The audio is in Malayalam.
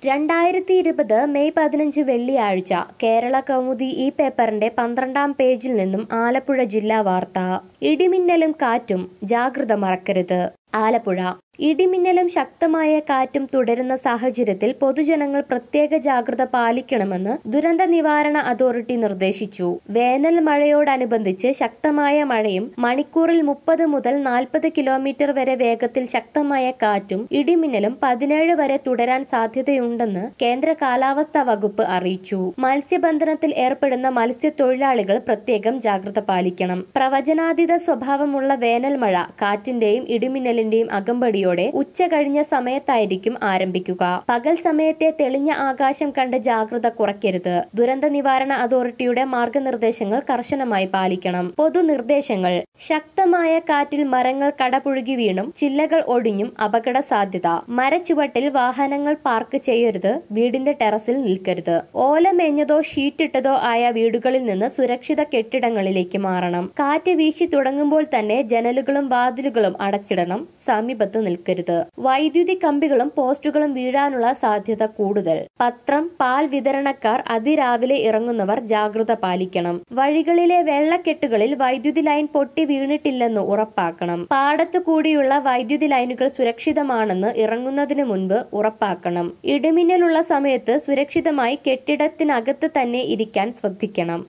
രണ്ടായിരത്തി ഇരുപത് മെയ് പതിനഞ്ച് വെള്ളിയാഴ്ച കേരള കൗമുദി ഈ പേപ്പറിന്റെ പന്ത്രണ്ടാം പേജിൽ നിന്നും ആലപ്പുഴ ജില്ലാ വാർത്ത ഇടിമിന്നലും കാറ്റും ജാഗ്രത മറക്കരുത് ആലപ്പുഴ ഇടിമിന്നലും ശക്തമായ കാറ്റും തുടരുന്ന സാഹചര്യത്തിൽ പൊതുജനങ്ങൾ പ്രത്യേക ജാഗ്രത പാലിക്കണമെന്ന് ദുരന്ത നിവാരണ അതോറിറ്റി നിർദ്ദേശിച്ചു വേനൽ മഴയോടനുബന്ധിച്ച് ശക്തമായ മഴയും മണിക്കൂറിൽ മുപ്പത് മുതൽ നാൽപ്പത് കിലോമീറ്റർ വരെ വേഗത്തിൽ ശക്തമായ കാറ്റും ഇടിമിന്നലും പതിനേഴ് വരെ തുടരാൻ സാധ്യതയുണ്ടെന്ന് കേന്ദ്ര കാലാവസ്ഥാ വകുപ്പ് അറിയിച്ചു മത്സ്യബന്ധനത്തിൽ ഏർപ്പെടുന്ന മത്സ്യത്തൊഴിലാളികൾ പ്രത്യേകം ജാഗ്രത പാലിക്കണം പ്രവചനാതീത സ്വഭാവമുള്ള വേനൽ മഴ കാറ്റിന്റെയും ഇടിമിന്നലിന്റെയും അകമ്പടിയോടെ ഉച്ച കഴിഞ്ഞ സമയത്തായിരിക്കും ആരംഭിക്കുക പകൽ സമയത്തെ തെളിഞ്ഞ ആകാശം കണ്ട് ജാഗ്രത കുറയ്ക്കരുത് ദുരന്ത നിവാരണ അതോറിറ്റിയുടെ മാർഗനിർദ്ദേശങ്ങൾ കർശനമായി പാലിക്കണം പൊതുനിർദ്ദേശങ്ങൾ ശക്തമായ കാറ്റിൽ മരങ്ങൾ കടപുഴുകി വീണും ചില്ലകൾ ഒടിഞ്ഞും അപകട സാധ്യത മരച്ചുവട്ടിൽ വാഹനങ്ങൾ പാർക്ക് ചെയ്യരുത് വീടിന്റെ ടെറസിൽ നിൽക്കരുത് ഓല മേഞ്ഞതോ ഷീറ്റിട്ടതോ ആയ വീടുകളിൽ നിന്ന് സുരക്ഷിത കെട്ടിടങ്ങളിലേക്ക് മാറണം കാറ്റ് വീശി തുടങ്ങുമ്പോൾ തന്നെ ജനലുകളും വാതിലുകളും അടച്ചിടണം സമീപത്ത് നിൽക്കരുത് വൈദ്യുതി കമ്പികളും പോസ്റ്റുകളും വീഴാനുള്ള സാധ്യത കൂടുതൽ പത്രം പാൽ വിതരണക്കാർ അതിരാവിലെ ഇറങ്ങുന്നവർ ജാഗ്രത പാലിക്കണം വഴികളിലെ വെള്ളക്കെട്ടുകളിൽ വൈദ്യുതി ലൈൻ പൊട്ടി വീണിട്ടില്ലെന്ന് ഉറപ്പാക്കണം പാടത്തു കൂടിയുള്ള വൈദ്യുതി ലൈനുകൾ സുരക്ഷിതമാണെന്ന് ഇറങ്ങുന്നതിന് മുൻപ് ഉറപ്പാക്കണം ഇടിമിന്നലുള്ള സമയത്ത് സുരക്ഷിതമായി കെട്ടിടത്തിനകത്ത് തന്നെ ഇരിക്കാൻ ശ്രദ്ധിക്കണം